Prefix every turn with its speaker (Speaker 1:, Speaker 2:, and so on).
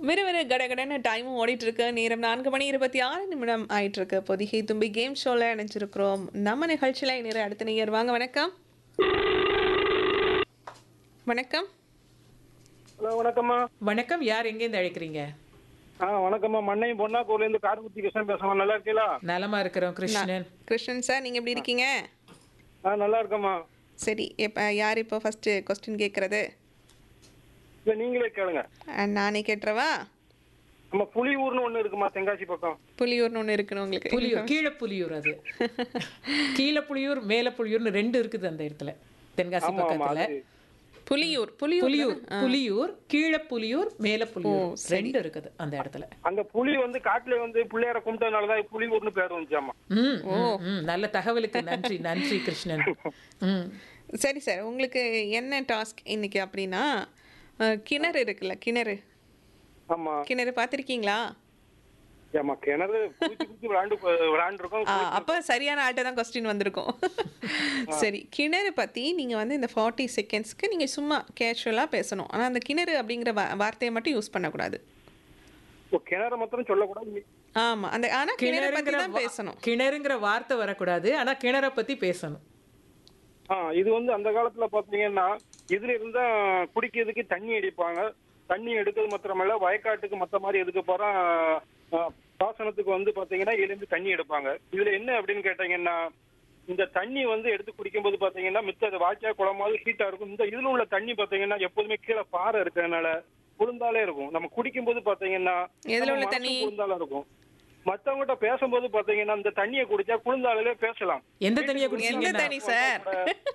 Speaker 1: விறுவிறு கடகடன்னு டைமும் ஓடிட்டு இருக்கு நேரம் நான்கு மணி இருபத்தி ஆறு நிமிடம் ஆயிட்டு இருக்கு பொதிகை தும்பி கேம் ஷோல இணைஞ்சிருக்கிறோம் நம்ம நிகழ்ச்சியில இணைய அடுத்த நேயர் வாங்க வணக்கம் வணக்கம்
Speaker 2: ஹலோ வணக்கம்மா
Speaker 3: வணக்கம் யார் எங்கேருந்து அழைக்கிறீங்க
Speaker 2: ஆ வணக்கம்மா மண்ணையும் பொன்னாக்கூர்ல இருந்து கார்முத்தி கிருஷ்ணன் பேசுறேன் நல்லா இருக்கீங்களா
Speaker 3: நலமா இருக்கிறோம் கிருஷ்ணன்
Speaker 1: கிருஷ்ணன் சார் நீங்க எப்படி இருக்கீங்க
Speaker 2: ஆ நல்லா இருக்கம்மா
Speaker 1: சரி எப்ப யார் இப்போ ஃபர்ஸ்ட் கொஸ்டின் கேட்கறது
Speaker 2: இல்ல நீங்களே கேளுங்க
Speaker 1: அஹ், நானே கேட்டுறவா
Speaker 2: நம்ம புலியூர்னு ஒண்ணு இருக்குமா தென்காசி பக்கம்
Speaker 1: புலியூர்னு ஒன்று இருக்கணும் உங்களுக்கு
Speaker 3: புலியூர் கீழே புலியூர் அது கீழே புலியூர் மேல புலியூர்னு ரெண்டு இருக்குது அந்த இடத்துல தென்காசி
Speaker 2: ஆமா ஆமா
Speaker 3: பக்கத்துல
Speaker 2: அது
Speaker 1: புலியூர் புலியூர்
Speaker 3: புலியூர் புலியூர் கீழே புலியூர் மேல புலியூர் ரெண்டு இருக்குது அந்த இடத்துல
Speaker 2: அந்த புலி வந்து காட்டுல வந்து பிள்ளையார கும்பிட்டதுனாலதான் புலியூர்னு பேர் வந்துச்சாமா
Speaker 3: ம், ம், ம். நல்ல தகவலுக்கு நன்றி நன்றி கிருஷ்ணன் ம்
Speaker 1: சரி சார் உங்களுக்கு என்ன டாஸ்க் இன்னைக்கு அப்படின்னா அஹ், கிணறு இருக்குல்ல கிணறு
Speaker 2: ஆமா
Speaker 1: கிணறு பார்த்துருக்கீங்களா
Speaker 2: ஏமா கிணறு குதிச்சு குதிச்சு விளாண்டு விளாண்டு இருக்கோம்
Speaker 1: அப்போ சரியான ஆள்கிட்ட தான் கொஸ்டின் வந்திருக்கும் சரி கிணறு பற்றி நீங்கள் வந்து இந்த ஃபார்ட்டி செகண்ட்ஸ்க்கு நீங்கள் சும்மா கேஷுவலாக பேசணும் ஆனால் அந்த கிணறு அப்படிங்கிற வா வார்த்தையை மட்டும் யூஸ் பண்ணக்கூடாது
Speaker 2: இப்போ கிணறு மாத்திரம் சொல்லக்கூடாது
Speaker 1: ஆமாம் அந்த ஆனால் கிணறு பற்றி
Speaker 3: கிணறுங்கிற
Speaker 1: தான்
Speaker 3: வா-
Speaker 1: பேசணும்
Speaker 3: கிணறுங்கிற வார்த்தை வரக்கூடாது ஆனா கிணற பத்தி பேசணும்
Speaker 2: ஆ இது வந்து அந்த காலத்துல பாத்தீங்கன்னா இதுல இருந்தா குடிக்கிறதுக்கு தண்ணி அடிப்பாங்க தண்ணி எடுக்கிறது மாத்திரமல்ல வயக்காட்டுக்கு மத்த மாதிரி எதுக்கு போறா பாசனத்துக்கு வந்து பாத்தீங்கன்னா இதுல இருந்து தண்ணி எடுப்பாங்க இதுல என்ன அப்படின்னு கேட்டீங்கன்னா இந்த தண்ணி வந்து எடுத்து குடிக்கும்போது பாத்தீங்கன்னா மித்த அது வாய்ச்சா குளமாவது ஹீட்டா இருக்கும் இந்த இதுல உள்ள தண்ணி பாத்தீங்கன்னா எப்போதுமே கீழே பாறை இருக்கிறதுனால குளிர்ந்தாலே இருக்கும் நம்ம குடிக்கும்போது பாத்தீங்கன்னா
Speaker 1: எதுல
Speaker 2: நம்ம
Speaker 1: உள்ள
Speaker 2: மனசு
Speaker 1: தண்ணி?
Speaker 2: குளிர்ந்தாலும் இருக்கும் மத்தவங்ககிட்ட பேசும்போது பாத்தீங்கன்னா இந்த தண்ணியை குடிச்சா குளிர்ந்தாலே பேசலாம்
Speaker 3: எந்த தண்ணியை
Speaker 1: எந்த
Speaker 3: குடிச்சீங்கன்னா
Speaker 1: தண்ணி சார்